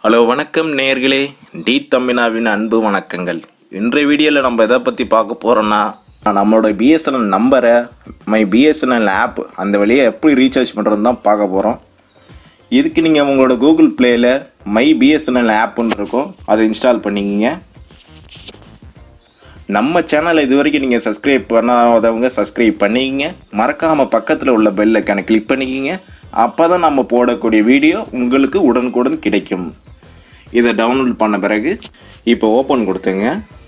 hello வணக்கம் நேயர்களே D தம்பினாவின் அன்பு வணக்கங்கள் இன்றைய வீடியோவில் நம்ம எதை பற்றி பார்க்க போகிறோன்னா நம்மளோட பிஎஸ்என்எல் நம்பரை மை பிஎஸ்என்எல் ஆப் அந்த வழியை எப்படி ரீசார்ஜ் பண்ணுறதுன்னு தான் பார்க்க போகிறோம் இதுக்கு நீங்கள் உங்களோட கூகுள் ப்ளேயில் மை பிஎஸ்என்எல் ஆப்புன்னு இருக்கும் அதை இன்ஸ்டால் பண்ணிக்கிங்க நம்ம சேனலை இது வரைக்கும் நீங்கள் சப்ஸ்கிரைப் பண்ணாதவங்க சப்ஸ்கிரைப் பண்ணிக்கிங்க மறக்காமல் பக்கத்தில் உள்ள பெல் ஐக்கானை கிளிக் பண்ணிக்கிங்க அப்போ தான் நம்ம போடக்கூடிய வீடியோ உங்களுக்கு உடனுக்குடன் கிடைக்கும் இதை டவுன்லோட் பண்ண பிறகு இப்போ ஓப்பன் கொடுத்துங்க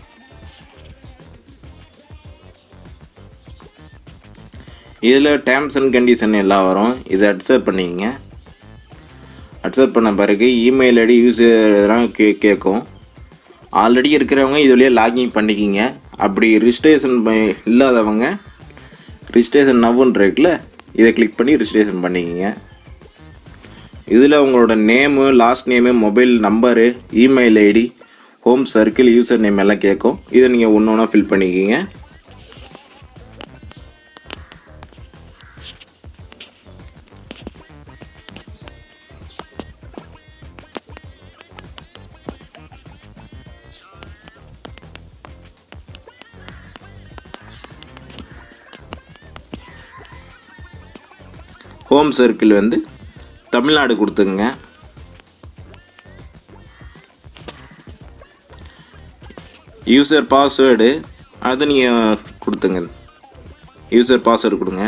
இதில் டேர்ம்ஸ் அண்ட் கண்டிஷன் எல்லாம் வரும் இதை அக்செப்ட் பண்ணிக்கங்க அக்செப்ட் பண்ண பிறகு இமெயில் ஐடி யூஸர் இதெல்லாம் கே கேட்கும் ஆல்ரெடி இருக்கிறவங்க இது வழியாக லாகின் பண்ணிக்கிங்க அப்படி ரிஜிஸ்ட்ரேஷன் இல்லாதவங்க ரிஜிஸ்ட்ரேஷன் நவ்வுன்னு இருக்குல்ல இதை கிளிக் பண்ணி ரிஜிஸ்ட்ரேஷன் பண்ணிக்கிங்க இதில் உங்களோட name last name mobile number email ID home circle user name எல்லாம் கேட்கும் இதை நீங்கள் ஒன்று ஒன்றா ஃபில் பண்ணிக்கிங்க ஹோம் சர்க்கிள் வந்து தமிழ்நாடு கொடுத்துங்க யூசர் பாஸ்வேர்டு அது நீங்கள் கொடுத்துங்க யூசர் பாஸ்வேர்டு கொடுங்க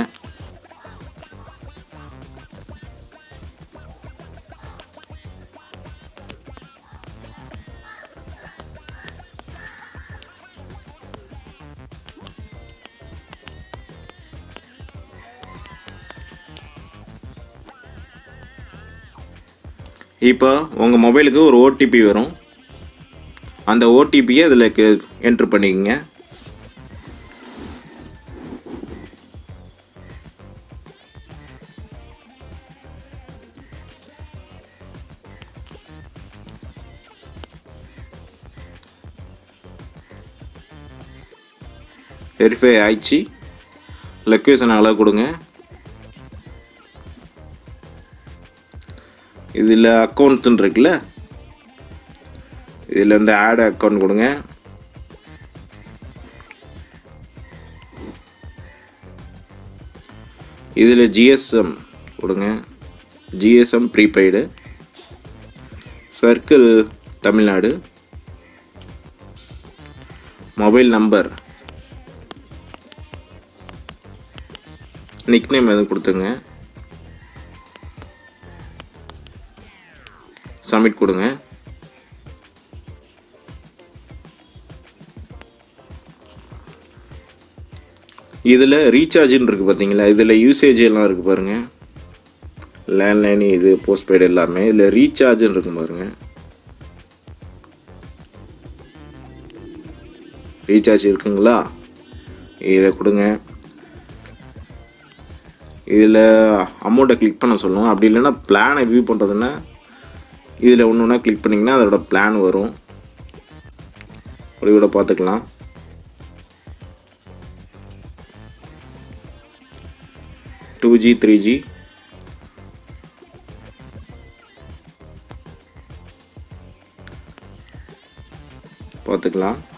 இப்போ உங்கள் மொபைலுக்கு ஒரு ஓடிபி வரும் அந்த ஓடிபியை இதில் என்ட்ரு பண்ணிக்கங்க வெரிஃபை ஆயிடுச்சு லொக்கேஷன் அளவு கொடுங்க இதில் அக்கௌண்ட்ஸுன்னு இருக்குல்ல இதில் வந்து ஆட் அக்கௌண்ட் கொடுங்க இதில் ஜிஎஸ்எம் கொடுங்க GSM prepaid circle Tamil Nadu mobile number nickname எதுவும் கொடுத்துங்க சப்மிட் கொடுங்க இதில் ரீசார்ஜுன்னு இருக்குது பார்த்தீங்களா இதில் யூசேஜ் எல்லாம் இருக்குது பாருங்கள் லேண்ட்லைன் இது போஸ்ட்பெய்டு எல்லாமே இதில் ரீசார்ஜுன்னு இருக்கும் பாருங்கள் ரீசார்ஜ் இருக்குங்களா இதை கொடுங்க இதில் அமௌண்ட்டை கிளிக் பண்ண சொல்லுவோம் அப்படி இல்லைன்னா பிளானை வியூ பண்ணுறதுன்னா இதில் ஒன்று ஒன்றா கிளிக் பண்ணிங்கன்னா அதோட பிளான் வரும் ஒரு கூட பார்த்துக்கலாம் டூ ஜி த்ரீ ஜி பார்த்துக்கலாம்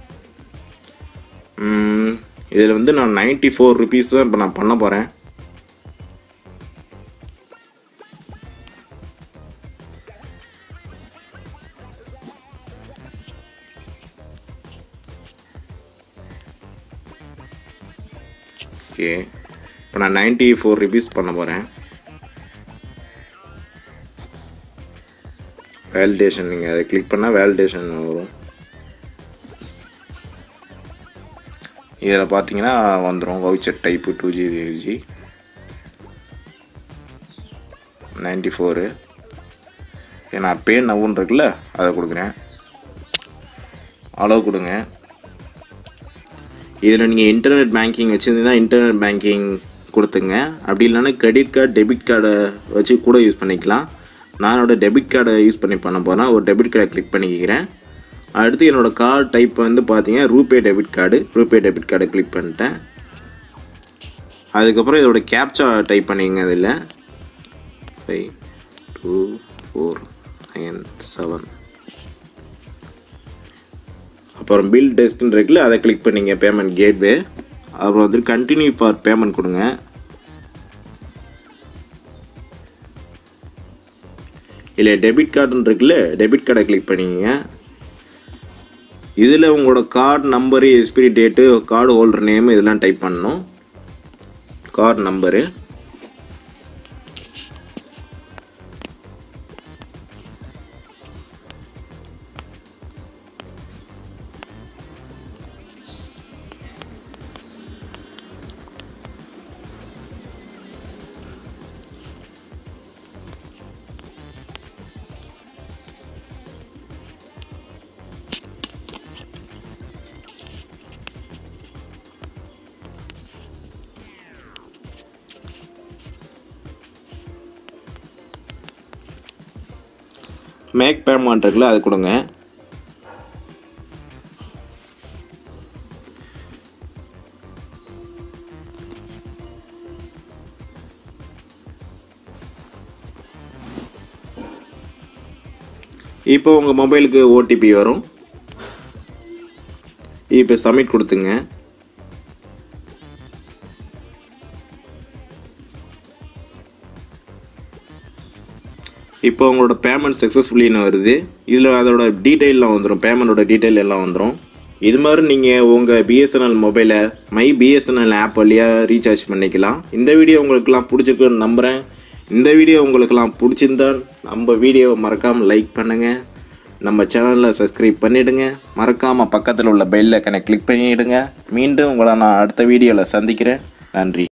இதில் வந்து நான் நைன்ட்டி ஃபோர் ருபீஸ் தான் இப்போ நான் பண்ண போகிறேன் ஓகே இப்போ நான் நைன்ட்டி ஃபோர் ருபீஸ் பண்ண போகிறேன் வேலிடேஷன் நீங்கள் அதை கிளிக் பண்ணால் வேலிடேஷன் வரும் இதில் பார்த்தீங்கன்னா வந்துடும் voucher type two G three G ninety four நான் பே நவுன்னு இருக்குல்ல அதை கொடுக்குறேன் அளவு கொடுங்க இதில் நீங்கள் இன்டர்நெட் பேங்கிங் வச்சுருந்தீங்கன்னா இன்டர்நெட் பேங்கிங் கொடுத்துங்க அப்படி இல்லைன்னா கிரெடிட் கார்டு டெபிட் கார்டை வச்சு கூட யூஸ் பண்ணிக்கலாம் நான் என்னோடய டெபிட் கார்டை யூஸ் பண்ணி பண்ண போகிறேன் ஒரு டெபிட் கார்டை கிளிக் பண்ணிக்கிறேன் அடுத்து என்னோடய கார்டு டைப் வந்து பார்த்தீங்கன்னா RuPay debit card RuPay debit கார்டை கிளிக் பண்ணிட்டேன் அதுக்கப்புறம் இதோட கேப்சா டைப் பண்ணிங்க அதில் five two four nine seven அப்புறம் பில் டெஸ்ட்னு இருக்குல்ல அதை கிளிக் பண்ணிங்க பேமெண்ட் கேட்வே அப்புறம் வந்து கண்டினியூ ஃபார் பேமெண்ட் கொடுங்க இல்லை டெபிட் கார்டுன்னு இருக்குல்ல டெபிட் கார்டை கிளிக் பண்ணிக்கங்க இதில் உங்களோட card number expiry date card holder name இதெல்லாம் டைப் பண்ணணும் கார்டு நம்பரு மேக் பேமெண்ட் இருக்குல்ல அது கொடுங்க இப்போ உங்கள் மொபைலுக்கு ஓடிபி வரும் இப்போ சப்மிட் கொடுத்துங்க இப்போ உங்களோட பேமெண்ட் சக்ஸஸ்ஃபுல்லின்னு வருது இதில் அதோட டீட்டெயிலாம் வந்துடும் பேமெண்ட்டோட டீட்டெயில் எல்லாம் வந்துடும் இது மாதிரி நீங்கள் உங்கள் பிஎஸ்என்எல் மொபைலை மை பிஎஸ்என்எல் ஆப் வழியாக ரீசார்ஜ் பண்ணிக்கலாம் இந்த வீடியோ உங்களுக்கெல்லாம் பிடிச்சிருக்குன்னு நம்புகிறேன் இந்த வீடியோ உங்களுக்கெல்லாம் பிடிச்சிருந்தா நம்ம வீடியோவை மறக்காமல் லைக் பண்ணுங்கள் நம்ம சேனலில் சப்ஸ்கிரைப் பண்ணிவிடுங்க மறக்காமல் பக்கத்தில் உள்ள பெல் ஐக்கனை கிளிக் பண்ணிவிடுங்க மீண்டும் உங்களை நான் அடுத்த வீடியோவில் சந்திக்கிறேன் நன்றி